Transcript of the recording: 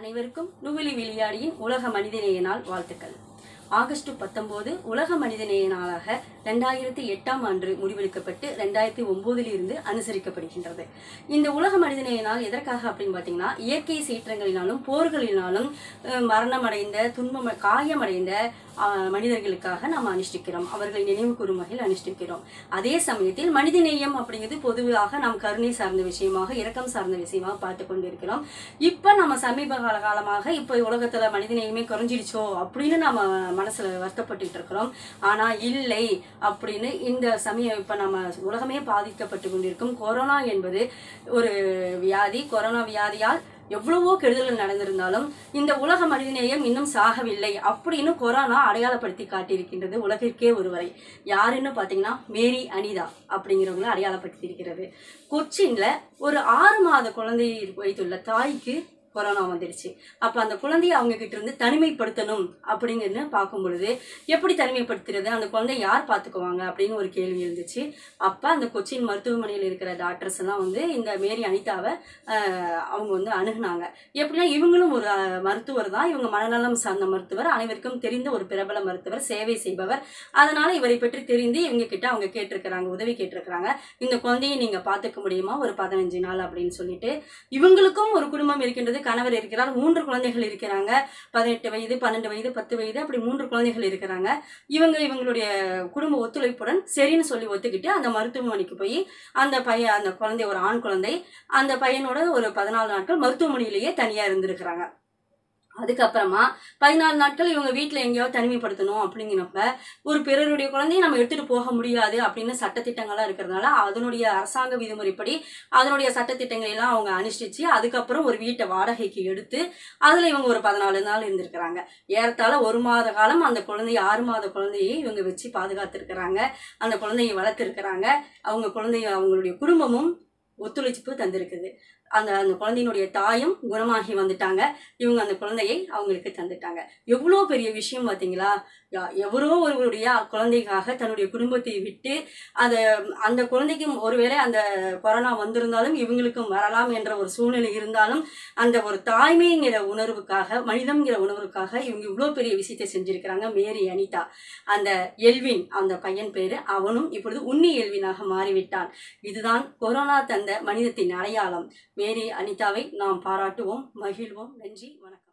அனைவருக்கும் நுவிலி விளையாடியின் உலக மனிதநேய நாள் வாழ்த்துக்கள் ஆகஸ்ட் பத்தொன்பது உலக மனிதநேய நாளாக ரெண்டாயிரத்தி எட்டாம் ஆண்டு முடிவெடுக்கப்பட்டு ரெண்டாயிரத்தி ஒன்பதில் இருந்து அனுசரிக்கப்படுகின்றது இந்த உலக மனிதநேய நாள் எதற்காக அப்படின்னு பார்த்தீங்கன்னா இயற்கை சீற்றங்களினாலும் போர்களினாலும் அஹ், மரணமடைந்த துன்பம் காயமடைந்த அஹ், மனிதர்களுக்காக நாம் அனுஷ்டிக்கிறோம் அவர்களை நினைவு கூறும் வகையில் அனுஷ்டிக்கிறோம் அதே சமயத்தில் மனிதநேயம் அப்படிங்கிறது பொதுவாக நாம் கருணை சார்ந்த விஷயமாக இரக்கம் சார்ந்த விஷயமாக பார்த்து கொண்டிருக்கிறோம் இப்ப நம்ம சமீப கால காலமாக இப்ப உலகத்துல மனிதநேயமே குறைஞ்சிடுச்சோ அப்படின்னு நம்ம மனசுல வருத்தப்பட்டுட்டு இருக்கிறோம் ஆனா இல்லை அப்படின்னு இந்த சமயம் இப்ப நம்ம உலகமே பாதிக்கப்பட்டு கொண்டிருக்கும் கொரோனா என்பது ஒரு வியாதி கொரோனா வியாதியால் எவ்வளவோ கெடுதல்கள் நடந்திருந்தாலும் இந்த உலக மனிதநேயம் இன்னும் சாகவில்லை அப்படின்னு கொரோனா அடையாளப்படுத்தி காட்டியிருக்கின்றது உலகிற்கே ஒருவரை யாருன்னு பார்த்தீங்கன்னா மேரி அனிதா அப்படிங்கிறவங்கள அடையாளப்படுத்தி இருக்கிறது கொச்சின்ல ஒரு ஆறு மாத குழந்தையை வைத்துள்ள தாய்க்கு கொரோனா வந்துடுச்சு அப்ப அந்த குழந்தையை அவங்க கிட்ட இருந்து தனிமைப்படுத்தணும் அப்படிங்கிறது பார்க்கும் பொழுது எப்படி தனிமைப்படுத்துறது அந்த குழந்தை யார் பார்த்துக்குவாங்க அப்படின்னு ஒரு கேள்வி இருந்துச்சு அப்ப அந்த கொச்சின் மருத்துவமனையில் இருக்கிற டாக்டர்ஸ் எல்லாம் வந்து இந்த மேரி அனிதாவை ஆஹ், அவங்க வந்து அணுகுனாங்க எப்படின்னா இவங்களும் ஒரு ஆஹ், மருத்துவர் தான் இவங்க மனநலம் சார்ந்த மருத்துவர் அனைவருக்கும் தெரிந்த ஒரு பிரபல மருத்துவர் சேவை செய்பவர் அதனால இவரை பற்றி தெரிந்து இவங்க கிட்ட அவங்க கேட்டிருக்கிறாங்க உதவி கேட்டிருக்கிறாங்க இந்த குழந்தையை நீங்க பாத்துக்க முடியுமா ஒரு பதினஞ்சு நாள் அப்படின்னு சொல்லிட்டு இவங்களுக்கும் ஒரு குடும்பம் இருக்கின்றது கணவர் இருக்கிறார் மூன்று குழந்தைகள் இருக்கிறாங்க பதினெட்டு வயது பன்னெண்டு வயது பத்து வயது அப்படி மூன்று குழந்தைகள் இருக்கிறாங்க இவங்க இவங்களுடைய குடும்ப ஒத்துழைப்புடன் சரின்னு சொல்லி ஒத்துக்கிட்டு அந்த மருத்துவமனைக்கு போய் அந்த பையன் அந்த குழந்தை ஒரு ஆண் குழந்தை அந்த பையனோட ஒரு பதினாலு நாட்கள் மருத்துவமனையிலேயே தனியா இருந்திருக்கிறாங்க அதுக்கப்புறமா பதினாலு நாட்கள் இவங்க வீட்டில் எங்கேயாவது தனிமைப்படுத்தணும் அப்படிங்கிறப்ப ஒரு பிறருடைய குழந்தையை நம்ம எடுத்துட்டு போக முடியாது அப்படின்னு சட்டத்திட்டங்கள்லாம் இருக்கிறதுனால அதனுடைய அரசாங்க விதிமுறைப்படி அதனுடைய சட்டத்திட்டங்களை எல்லாம் அவங்க அனுஷ்டிச்சு அதுக்கப்புறம் ஒரு வீட்டை வாடகைக்கு எடுத்து அதுல இவங்க ஒரு பதினாலு நாள் இருந்திருக்கிறாங்க ஏறத்தாழ ஒரு மாத காலம் அந்த குழந்தைய ஆறு மாத குழந்தையை இவங்க வச்சு பாதுகாத்திருக்கிறாங்க அந்த குழந்தையை வளர்த்திருக்கிறாங்க அவங்க குழந்தைய அவங்களுடைய குடும்பமும் ஒத்துழைப்பு தந்திருக்குது அந்த அந்த குழந்தையினுடைய தாயும் குணமாகி வந்துட்டாங்க இவங்க அந்த குழந்தையை அவங்களுக்கு தந்துட்டாங்க எவ்வளோ பெரிய விஷயம் பார்த்தீங்களா யா- எவரோ ஒருவருடைய குழந்தைக்காக தன்னுடைய குடும்பத்தை விட்டு அதை அந்த குழந்தைக்கும் ஒருவேளை அந்த கொரோனா வந்திருந்தாலும் இவங்களுக்கும் வரலாம் என்ற ஒரு சூழ்நிலை இருந்தாலும் அந்த ஒரு தாய்மைங்கிற உணர்வுக்காக மனிதம்ங்கிற உணர்வுக்காக இவங்க இவ்வளோ பெரிய விஷயத்தை செஞ்சிருக்கிறாங்க மேரி அனிதா அந்த எல்வின் அந்த பையன் பேரு அவனும் இப்பொழுது உன்னி எல்வினாக மாறிவிட்டான் இதுதான் கொரோனா தந்த மனிதத்தின் அடையாளம் மேரி அனிதாவை நாம் பாராட்டுவோம் மகிழ்வோம் நன்றி வணக்கம்